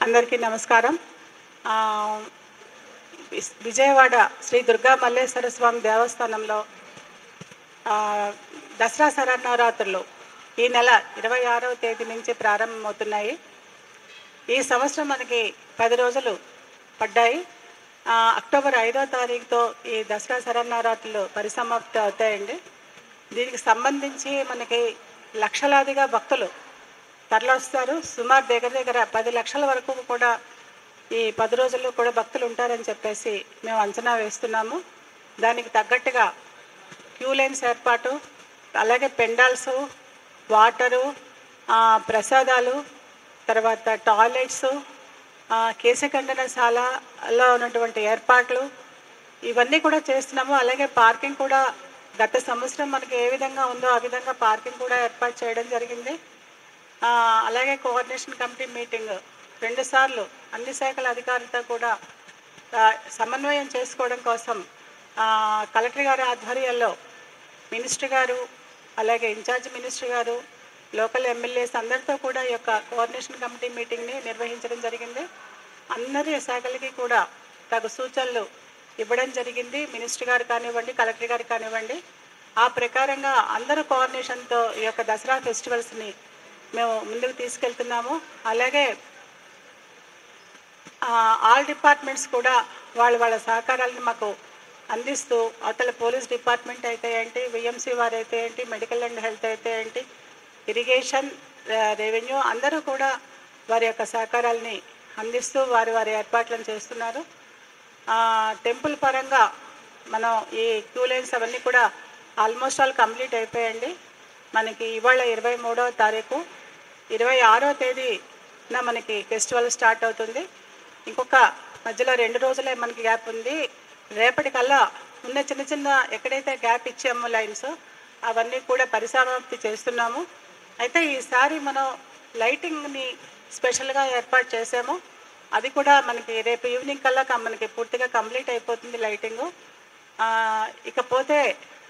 అందరికీ నమస్కారం ఆ, విస్- విజయవాడ శ్రీ దుర్గా మల్లేశ్వర స్వామి దేవస్థానంలో ఆ, దసరా శరన్నవరాత్రులు ఈ నెల ఇరవై ఆరవ తేదీ నుంచి ప్రారంభమవుతున్నాయి ఈ సంవత్సరం మనకి పది రోజులు పడ్డాయి ఆ, అక్టోబర్ ఐదో తారీఖుతో ఈ దసరా శరన్నవరాత్రులు పరిసమాప్తి అవుతాయండి దీనికి సంబంధించి మనకి లక్షలాదిగా భక్తులు తరలివస్తారు సుమారు దగ్గర దగ్గర పది లక్షల వరకు కూడా ఈ పది రోజుల్లో కూడా భక్తులు ఉంటారని చెప్పేసి మేము అంచనా వేస్తున్నాము దానికి తగ్గట్టుగా క్యూ లైన్స్ ఏర్పాటు అలాగే పెండాల్స్ వాటరు ఆ, ప్రసాదాలు తర్వాత టాయిలెట్స్ ఆ, కేశఖండనశాలలో ఉన్నటువంటి ఏర్పాట్లు ఇవన్నీ కూడా చేస్తున్నాము అలాగే పార్కింగ్ కూడా గత సంవత్సరం మనకి ఏ విధంగా ఉందో ఆ విధంగా పార్కింగ్ కూడా ఏర్పాటు చేయడం జరిగింది ఆ, అలాగే కోఆర్డినేషన్ కమిటీ మీటింగ్ రెండు సార్లు అన్ని శాఖల అధికారులతో కూడా ఆ, సమన్వయం చేసుకోవడం కోసం ఆ, కలెక్టర్ గారి ఆధ్వర్యంలో మినిస్టర్ గారు అలాగే incharge minister garu local MLAs అందరితో కూడా ఈ యొక్క కోఆర్డినేషన్ కమిటీ మీటింగ్ని నిర్వహించడం జరిగింది అందరి శాఖలకి కూడా తగు సూచనలు ఇవ్వడం జరిగింది మినిస్టర్ గారు కానివ్వండి కలెక్టర్ గారు కానివ్వండి ఆ ప్రకారంగా అందరూ కోఆర్డినేషన్తో ఈ యొక్క దసరా ఫెస్టివల్స్ని మేము ముందుకు తీసుకెళ్తున్నాము అలాగే ఆ, ఆల్ డిపార్ట్మెంట్స్ కూడా వాళ్ళ వాళ్ళ సహకారాలను మాకు అందిస్తూ అవతల పోలీస్ డిపార్ట్మెంట్ అయితే ఏంటి విఎంసీ వారు అయితే ఏంటి మెడికల్ అండ్ హెల్త్ అయితే ఏంటి ఇరిగేషన్ రెవెన్యూ అందరూ కూడా వారి యొక్క సహకారాలని అందిస్తూ వారి వారి ఏర్పాట్లను చేస్తున్నారు ఆ, టెంపుల్ పరంగా మనం ఈ క్యూ లైన్స్ అవన్నీ కూడా ఆల్మోస్ట్ ఆల్ కంప్లీట్ అయిపోయాయండి మనకి ఇవాళ ఇరవై మూడవ తారీఖు ఇరవై ఆరో తేదీన మనకి ఫెస్టివల్ స్టార్ట్ అవుతుంది ఇంకొక మధ్యలో రెండు రోజులే మనకి గ్యాప్ ఉంది రేపటికల్లా ఉన్న చిన్న చిన్న ఎక్కడైతే గ్యాప్ ఇచ్చామో లైన్స్ అవన్నీ కూడా పరిసమాప్తి చేస్తున్నాము అయితే ఈసారి మనం లైటింగ్ని స్పెషల్గా ఏర్పాటు చేసాము అది కూడా మనకి రేపు ఈవినింగ్ కల్లా కం- మనకి పూర్తిగా కంప్లీట్ అయిపోతుంది లైటింగు ఆ, ఇకపోతే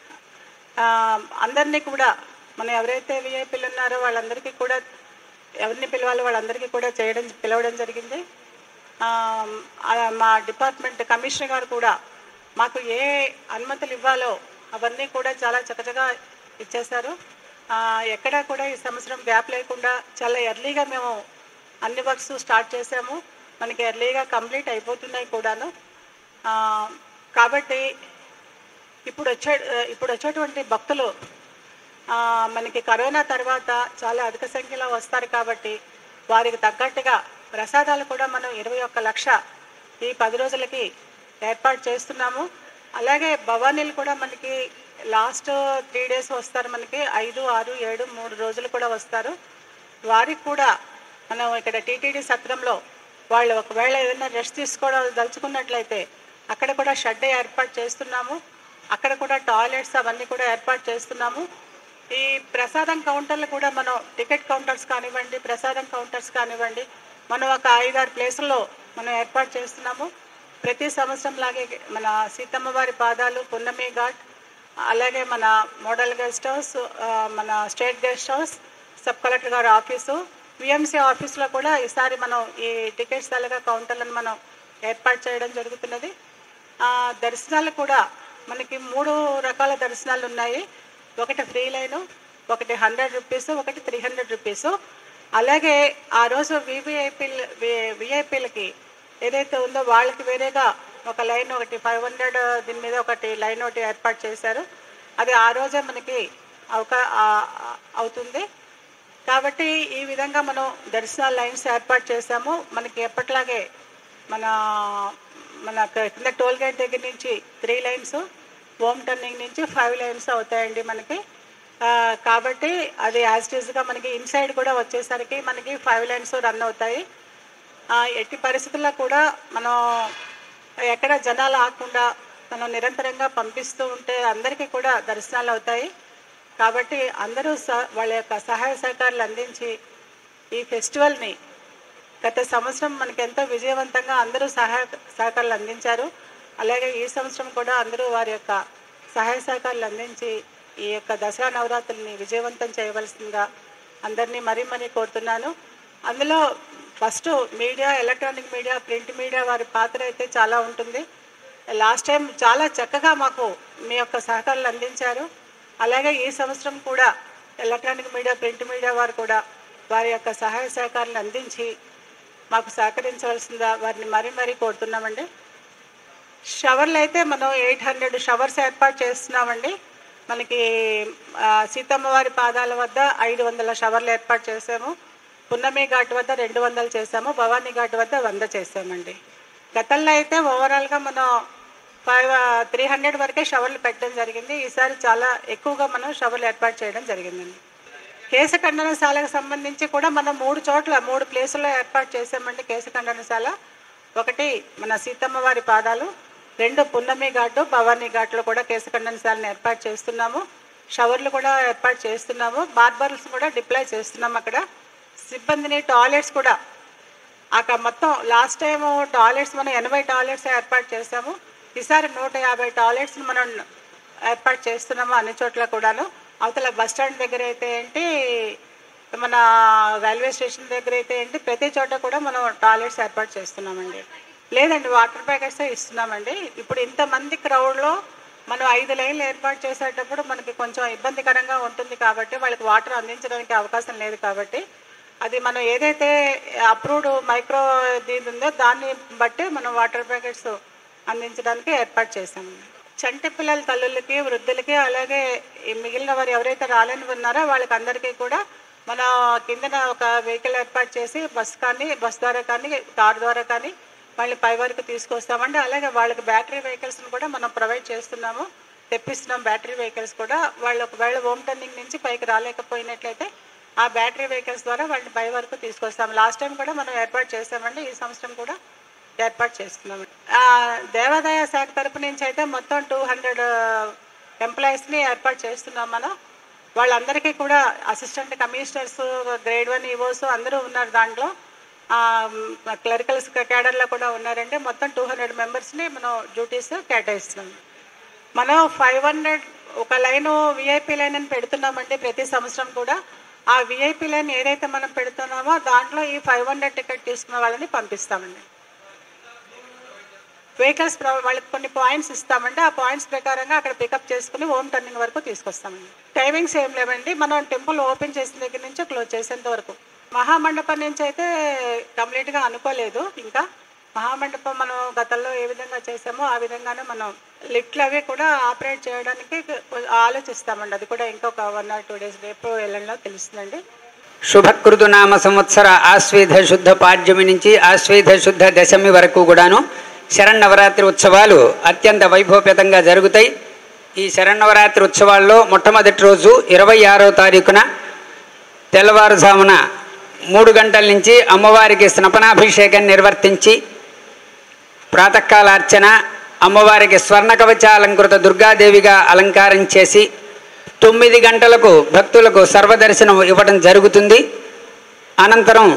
ఆ, అందరినీ కూడా మనం ఎవరైతే విఐపీలు ఉన్నారో వాళ్ళందరికీ కూడా ఎవరిని పిలవాలో వాళ్ళందరికీ కూడా చేయడం పిలవడం జరిగింది ఆ, ఆ, మా డిపార్ట్మెంట్ కమిషనర్ గారు కూడా మాకు ఏ అనుమతులు ఇవ్వాలో అవన్నీ కూడా చాలా చక్కగా ఇచ్చేశారు ఆ, ఎక్కడా కూడా ఈ సంవత్సరం గ్యాప్ లేకుండా చాలా ఎర్లీగా మేము అన్ని వర్క్స్ స్టార్ట్ చేసాము మనకి ఎర్లీగా కంప్లీట్ అయిపోతున్నాయి కూడాను ఆ, కాబట్టి ఇప్పుడు వచ్చే ఇప్పుడు వచ్చేటువంటి భక్తులు ఆ, మనకి కరోనా తర్వాత చాలా అధిక సంఖ్యలో వస్తారు కాబట్టి వారికి తగ్గట్టుగా ప్రసాదాలు కూడా మనం ఇరవై ఒక్క లక్ష ఈ పది రోజులకి ఏర్పాటు చేస్తున్నాము అలాగే భవానీలు కూడా మనకి లాస్ట్ త్రీ డేస్ వస్తారు మనకి ఐదు ఆరు ఏడు మూడు రోజులు కూడా వస్తారు వారికి కూడా మనం ఇక్కడ టీటీడీ సత్రంలో వాళ్ళు ఒకవేళ ఏదైనా రెస్ట్ తీసుకోవడం దలుచుకున్నట్లయితే అక్కడ కూడా షెడ్ ఏర్పాటు చేస్తున్నాము అక్కడ కూడా టాయిలెట్స్ అవన్నీ కూడా ఏర్పాటు చేస్తున్నాము ఈ ప్రసాదం కౌంటర్లు కూడా మనం టికెట్ కౌంటర్స్ కానివ్వండి ప్రసాదం కౌంటర్స్ కానివ్వండి మనం ఒక ఐదారు ప్లేసుల్లో మనం ఏర్పాటు చేస్తున్నాము ప్రతి సంవత్సరం లాగే మన సీతమ్మ వారి పాదాలు పున్నమి ఘాట్ అలాగే మన మోడల్ గెస్ట్ హౌస్ ఆ, మన state guest house sub collector గారి ఆఫీసు విఎంసీ ఆఫీస్లో కూడా ఈసారి మనం ఈ టికెట్స్ అలాగా కౌంటర్లను మనం ఏర్పాటు చేయడం జరుగుతున్నది ఆ, దర్శనాలు కూడా మనకి మూడు రకాల దర్శనాలు ఉన్నాయి ఒకటి ఫ్రీ లైను ఒకటి హండ్రెడ్ రూపీస్ ఒకటి త్రీ హండ్రెడ్ రూపీస్ అలాగే ఆ రోజు వివిఐపీలు విఐపీలకి ఏదైతే ఉందో వాళ్ళకి వేరేగా ఒక లైన్ ఒకటి ఫైవ్ హండ్రెడ్ దీని మీద ఒకటి లైన్ ఒకటి ఏర్పాటు చేశారు అది ఆ రోజే మనకి అవకా ఆ- ఆ- అవుతుంది కాబట్టి ఈ విధంగా మనం దర్శనాల లైన్స్ ఏర్పాటు చేశాము మనకి ఎప్పట్లాగే మన మన క- కింద టోల్ గేట్ దగ్గర నుంచి త్రీ లైన్స్ హోమ్ టర్నింగ్ నుంచి ఫైవ్ లైన్స్ అవుతాయండి మనకి ఆ, కాబట్టి అది యాజ్ గా మనకి ఇన్సైడ్ కూడా వచ్చేసరికి మనకి ఫైవ్ లైన్స్ రన్ అవుతాయి ఆ, ఎట్టి పరిస్థితుల్లో కూడా మనం ఎక్కడ జనాలు ఆకుండా మనం నిరంతరంగా పంపిస్తూ ఉంటే అందరికీ కూడా దర్శనాలు అవుతాయి కాబట్టి అందరూ స- వాళ్ళ యొక్క సహాయ సహకారాలు అందించి ఈ ఫెస్టివల్ని గత సంవత్సరం మనకి ఎంతో విజయవంతంగా అందరూ సహాయ సహకారాలు అందించారు అలాగే ఈ సంవత్సరం కూడా అందరూ వారి యొక్క సహాయ సహకారాలు అందించి ఈ యొక్క దసరా నవరాత్రుల్ని విజయవంతం చేయవలసిందిగా అందరినీ మరీ మరీ కోరుతున్నాను అందులో first media electronic media print media వారి పాత్ర అయితే చాలా ఉంటుంది లాస్ట్ టైం చాలా చక్కగా మాకు మీ యొక్క సహకారాలు అందించారు అలాగే ఈ సంవత్సరం కూడా ఎలక్ట్రానిక్ మీడియా ప్రింట్ మీడియా వారు కూడా వారి యొక్క సహాయ సహకారాలు అందించి మాకు సహకరించవలసిందిగా వారిని మరీ మరీ కోరుతున్నామండి షవర్లు అయితే మనం ఎయిట్ హండ్రెడ్ షవర్స్ ఏర్పాటు చేస్తున్నామండి మనకి ఆ, సీతమ్మ వారి పాదాల వద్ద ఐదు వందల షవర్లు ఏర్పాటు చేసాము పున్నమి ఘాట్ వద్ద రెండు వందలు చేసాము భవానీ ఘాట్ వద్ద వంద చేసామండి గతంలో అయితే ఓవరాల్గా మనం ఫైవ్ త్రీ హండ్రెడ్ వరకే షవర్లు పెట్టడం జరిగింది ఈసారి చాలా ఎక్కువగా మనం షవర్లు ఏర్పాటు చేయడం జరిగిందండి కేసు ఖండనశాలకు సంబంధించి కూడా మనం మూడు చోట్ల మూడు ప్లేసుల్లో ఏర్పాటు చేసామండి కేసు ఖండనశాల ఒకటి మన సీతమ్మ వారి పాదాలు రెండు పున్నమి ఘాటు భవానీ ఘాట్లో కూడా కేసు ఖండనశాలను ఏర్పాటు చేస్తున్నాము షవర్లు కూడా ఏర్పాటు చేస్తున్నాము బార్బర్స్ కూడా డిప్లాయ్ చేస్తున్నాము అక్కడ సిబ్బందిని టాయిలెట్స్ కూడా అక్కడ మొత్తం లాస్ట్ టైం టాయిలెట్స్ మనం ఎనభై టాయిలెట్స్ ఏర్పాటు చేసాము ఈసారి నూట యాభై టాయిలెట్స్ని మనం ఏర్పాటు చేస్తున్నాము అన్ని చోట్ల కూడాను అవతల బస్ స్టాండ్ దగ్గర అయితే ఏంటి మన రైల్వే స్టేషన్ దగ్గర అయితే ఏంటి ప్రతి చోట కూడా మనం టాయిలెట్స్ ఏర్పాటు చేస్తున్నామండి లేదండి వాటర్ ప్యాకెట్స్ ఇస్తున్నామండి ఇప్పుడు ఇంతమంది క్రౌడ్లో మనం ఐదు లైన్లు ఏర్పాటు చేసేటప్పుడు మనకి కొంచెం ఇబ్బందికరంగా ఉంటుంది కాబట్టి వాళ్ళకి వాటర్ అందించడానికి అవకాశం లేదు కాబట్టి అది మనం ఏదైతే అప్రూవ్డ్ మైక్రో దీని ఉందో దాన్ని బట్టి మనం వాటర్ ప్యాకెట్స్ అందించడానికి ఏర్పాటు చేశామండి చంటి పిల్లల తల్లులకి వృద్ధులకి అలాగే ఈ మిగిలిన వారు ఎవరైతే రాలేని ఉన్నారో వాళ్ళకి అందరికీ కూడా మన కిందన ఒక వెహికల్ ఏర్పాటు చేసి బస్ కానీ బస్ ద్వారా కానీ కార్ ద్వారా కానీ వాళ్ళని పై వరకు తీసుకొస్తామండి అలాగే వాళ్ళకి బ్యాటరీ వెహికల్స్ని కూడా మనం ప్రొవైడ్ చేస్తున్నాము తెప్పిస్తున్నాం బ్యాటరీ వెహికల్స్ కూడా వాళ్ళు ఒకవేళ హోమ్ టర్నింగ్ నుంచి పైకి రాలేకపోయినట్లయితే ఆ బ్యాటరీ వెహికల్స్ ద్వారా వాళ్ళని పై వరకు తీసుకొస్తాం లాస్ట్ టైం కూడా మనం ఏర్పాటు చేసామండి ఈ సంవత్సరం కూడా ఏర్పాటు చేస్తున్నాం ఆ, దేవాదాయ శాఖ తరపు నుంచి అయితే మొత్తం టూ హండ్రెడ్ ఎంప్లాయీస్ని ఏర్పాట్ చేస్తున్నాం మనం వాళ్ళందరికీ కూడా assistant commissioners grade one EOs అందరూ ఉన్నారు దాంట్లో క్లరికల్స్ క్యాడర్లో కూడా ఉన్నారంటే మొత్తం టూ హండ్రెడ్ మెంబర్స్ని మనం డ్యూటీస్ కేటాయిస్తున్నాం మనం ఫైవ్ హండ్రెడ్ ఒక లైన్ విఐపి లైన్ అని పెడుతున్నామండి ప్రతి సంవత్సరం కూడా ఆ విఐపి లైన్ ఏదైతే మనం పెడుతున్నామో దాంట్లో ఈ ఫైవ్ హండ్రెడ్ టికెట్ తీసుకున్న వాళ్ళని పంపిస్తామండి వెహికల్స్ ప్ర- వాళ్ళకి కొన్ని పాయింట్స్ ఇస్తామండి ఆ పాయింట్స్ ప్రకారంగా అక్కడ పికప్ చేసుకుని హోమ్ టర్నింగ్ వరకు తీసుకొస్తామండి టైమింగ్స్ ఏం లేవండి మనం టెంపుల్ ఓపెన్ చేసిన దగ్గర నుంచి క్లోజ్ చేసేంత వరకు మహామండపం నుంచి అయితే కంప్లీట్గా అనుకోలేదు ఇంకా మహామండపం మనం గతంలో ఏ విధంగా చేసామో ఆ విధంగానే మనం లిఫ్ట్లు అవి కూడా ఆపరేట్ చేయడానికి ఆలోచిస్తామండి అది కూడా ఇంకొక వన్ ఆర్ టూ డేస్ రేపు ఎల్లంలో తెలుస్తుందండి శుభకృతు నామ సంవత్సర ఆశ్వేధ శుద్ధ పాడ్యమి నుంచి ఆశ్వేధ శుద్ధ దశమి వరకు కూడాను శరన్నవరాత్రి ఉత్సవాలు అత్యంత వైభవపేతంగా జరుగుతాయి ఈ శరన్నవరాత్రి ఉత్సవాల్లో మొట్టమొదటి రోజు ఇరవై ఆరో తారీఖున తెల్లవారుజామున మూడు గంటల నుంచి అమ్మవారికి స్నపనాభిషేకం నిర్వర్తించి ప్రాతకాలార్చన అమ్మవారికి స్వర్ణ కవచాలంకృత దుర్గాదేవిగా అలంకారం చేసి తొమ్మిది గంటలకు భక్తులకు సర్వదర్శనం ఇవ్వడం జరుగుతుంది అనంతరం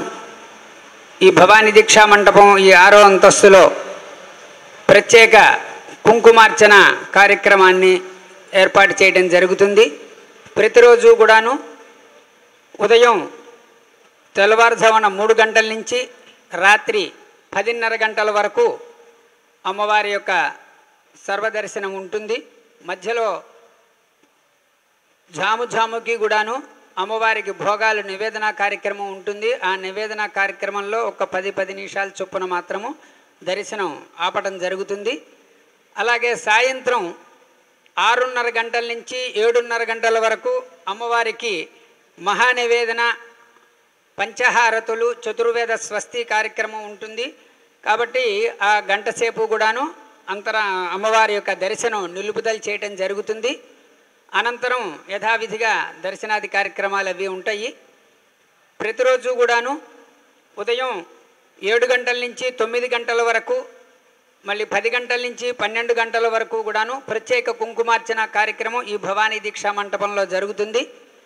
ఈ భవానీ దీక్షా మండపం ఈ ఆరో అంతస్తులో ప్రత్యేక కుంకుమార్చన కార్యక్రమాన్ని ఏర్పాటు చేయడం జరుగుతుంది ప్రతిరోజు కూడాను ఉదయం తెల్లవారుజామున మూడు గంటల నుంచి రాత్రి పదిన్నర గంటల వరకు అమ్మవారి యొక్క సర్వదర్శనం ఉంటుంది మధ్యలో జాము జాముకి కూడాను అమ్మవారికి భోగాలు నివేదన కార్యక్రమం ఉంటుంది ఆ నివేదన కార్యక్రమంలో ఒక పది పది నిమిషాల చొప్పున మాత్రము దర్శనం ఆపటం జరుగుతుంది అలాగే సాయంత్రం ఆరున్నర గంటల నుంచి ఏడున్నర గంటల వరకు అమ్మవారికి మహానివేదన పంచహారతులు చతుర్వేద స్వస్తి కార్యక్రమం ఉంటుంది కాబట్టి ఆ గంట సేపు కూడాను అంతర అమ్మవారి యొక్క దర్శనం నిలుపుదల చేయటం జరుగుతుంది అనంతరం యథావిధిగా దర్శనాది కార్యక్రమాలు అవి ఉంటాయి ప్రతిరోజు కూడాను ఉదయం ఏడు గంటల నుంచి తొమ్మిది గంటల వరకు మళ్ళీ పది గంటల నుంచి పన్నెండు గంటల వరకు కూడాను ప్రత్యేక కుంకుమార్చన కార్యక్రమం ఈ భవానీ దీక్షా మంటపంలో జరుగుతుంది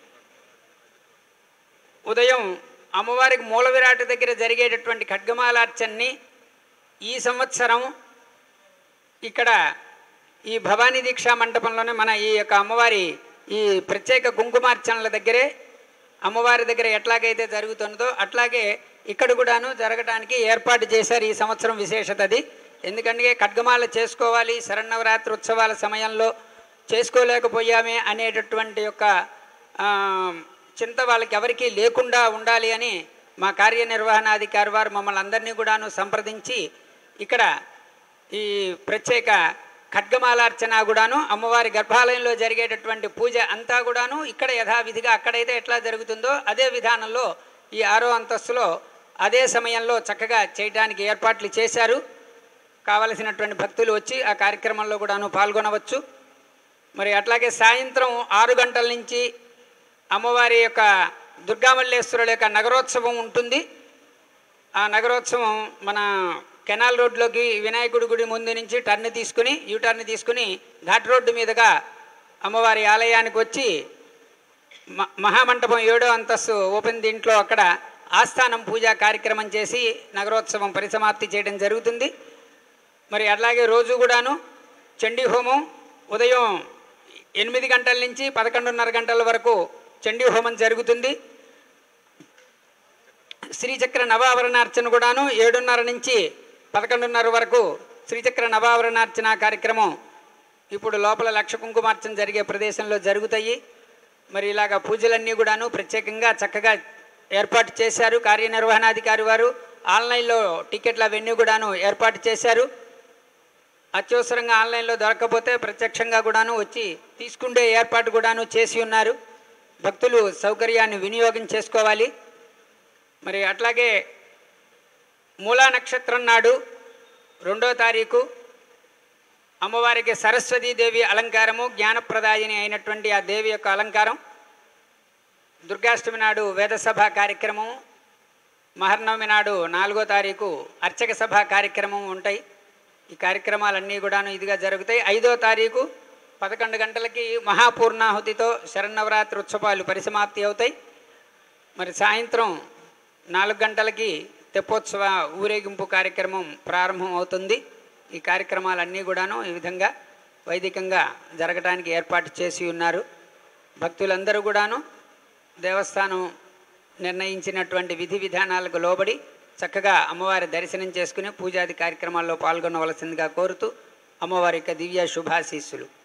ఉదయం అమ్మవారికి మూల విరాట్ దగ్గర జరిగేటటువంటి ఖడ్గమాలార్చనని ఈ సంవత్సరం ఇక్కడ ఈ భవానీ దీక్షా మంటపంలోనే మన ఈ యొక్క అమ్మవారి ఈ ప్రత్యేక కుంకుమార్చనల దగ్గరే అమ్మవారి దగ్గర ఎట్లాగైతే జరుగుతున్నదో అట్లాగే ఇక్కడ కూడాను జరగడానికి ఏర్పాటు చేశారు ఈ సంవత్సరం విశేషత అది ఎందుకంటే ఖడ్గమాల చేసుకోవాలి శరన్నవరాత్రి ఉత్సవాల సమయంలో చేసుకోలేకపోయామే అనేటటువంటి యొక్క ఆ, చింత వాళ్ళకి ఎవరికీ లేకుండా ఉండాలి అని మా కార్యనిర్వహణాధికారి వారు మమ్మల్ని అందరినీ కూడాను సంప్రదించి ఇక్కడ ఈ ప్రత్యేక ఖడ్గమాలార్చన కూడాను అమ్మవారి గర్భాలయంలో జరిగేటటువంటి పూజ అంతా కూడాను ఇక్కడ యథావిధిగా అక్కడైతే ఎట్లా జరుగుతుందో అదే విధానంలో ఈ ఆరో అంతస్తులో అదే సమయంలో చక్కగా చేయడానికి ఏర్పాట్లు చేశారు కావలసినటువంటి భక్తులు వచ్చి ఆ కార్యక్రమంలో కూడాను పాల్గొనవచ్చు మరి అట్లాగే సాయంత్రం ఆరు గంటల నుంచి అమ్మవారి యొక్క దుర్గామల్లేశ్వరుల యొక్క నగరోత్సవం ఉంటుంది ఆ నగరోత్సవం మన కెనాల్ రోడ్లోకి వినాయకుడి గుడి ముందు నుంచి టర్న్ తీసుకుని యూ టర్న్ తీసుకుని ఘాట్ రోడ్డు మీదుగా అమ్మవారి ఆలయానికి వచ్చి మ- మహామంటపం ఏడో అంతస్తు ఓపెన్ దీంట్లో అక్కడ ఆస్థానం పూజా కార్యక్రమం చేసి నగరోత్సవం పరిసమాప్తి చేయడం జరుగుతుంది మరి అట్లాగే రోజు కూడాను చండీ హోమం ఉదయం ఎనిమిది గంటల నుంచి పదకొండున్నర గంటల వరకు చండీ హోమం జరుగుతుంది శ్రీచక్ర నవావరణార్చన కూడాను ఏడున్నర నుంచి పదకొండున్నర వరకు శ్రీచక్ర నవావరణార్చన కార్యక్రమం ఇప్పుడు లోపల లక్ష కుంకుమార్చన జరిగే ప్రదేశంలో జరుగుతాయి మరి ఇలాగ పూజలన్నీ కూడాను ప్రత్యేకంగా చక్కగా ఏర్పాటు చేశారు కార్యనిర్వహణాధికారి వారు ఆన్లైన్లో టికెట్ల అవన్నీ కూడాను ఏర్పాటు చేశారు అత్యవసరంగా ఆన్లైన్లో దొరకకపోతే ప్రత్యక్షంగా కూడాను వచ్చి తీసుకుండే ఏర్పాటు కూడాను చేసి ఉన్నారు భక్తులు సౌకర్యాన్ని వినియోగం చేసుకోవాలి మరి అట్లాగే మూలా నక్షత్రం నాడు రెండో తారీఖు అమ్మవారికి సరస్వతీదేవి అలంకారము జ్ఞానప్రదాయిని అయినటువంటి ఆ దేవి యొక్క అలంకారం దుర్గాష్టమి నాడు వేదసభ కార్యక్రమం మహర్నవమి నాడు నాలుగో తారీఖు అర్చక సభ కార్యక్రమం ఉంటాయి ఈ కార్యక్రమాలన్నీ కూడాను ఇదిగా జరుగుతాయి ఐదో తారీఖు పదకొండు గంటలకి మహాపూర్ణాహుతితో శరన్నవరాత్రి ఉత్సవాలు పరిసమాప్తి అవుతాయి మరి సాయంత్రం నాలుగు గంటలకి తెప్పోత్సవ ఊరేగింపు కార్యక్రమం ప్రారంభం అవుతుంది ఈ కార్యక్రమాలన్నీ కూడాను ఈ విధంగా వైదికంగా జరగడానికి ఏర్పాటు చేసి ఉన్నారు భక్తులందరూ కూడాను దేవస్థానం నిర్ణయించినటువంటి విధి విధానాలకు లోబడి చక్కగా అమ్మవారి దర్శనం చేసుకుని పూజాది కార్యక్రమాల్లో పాల్గొనవలసిందిగా కోరుతూ అమ్మవారి యొక్క దివ్య శుభాశీస్సులు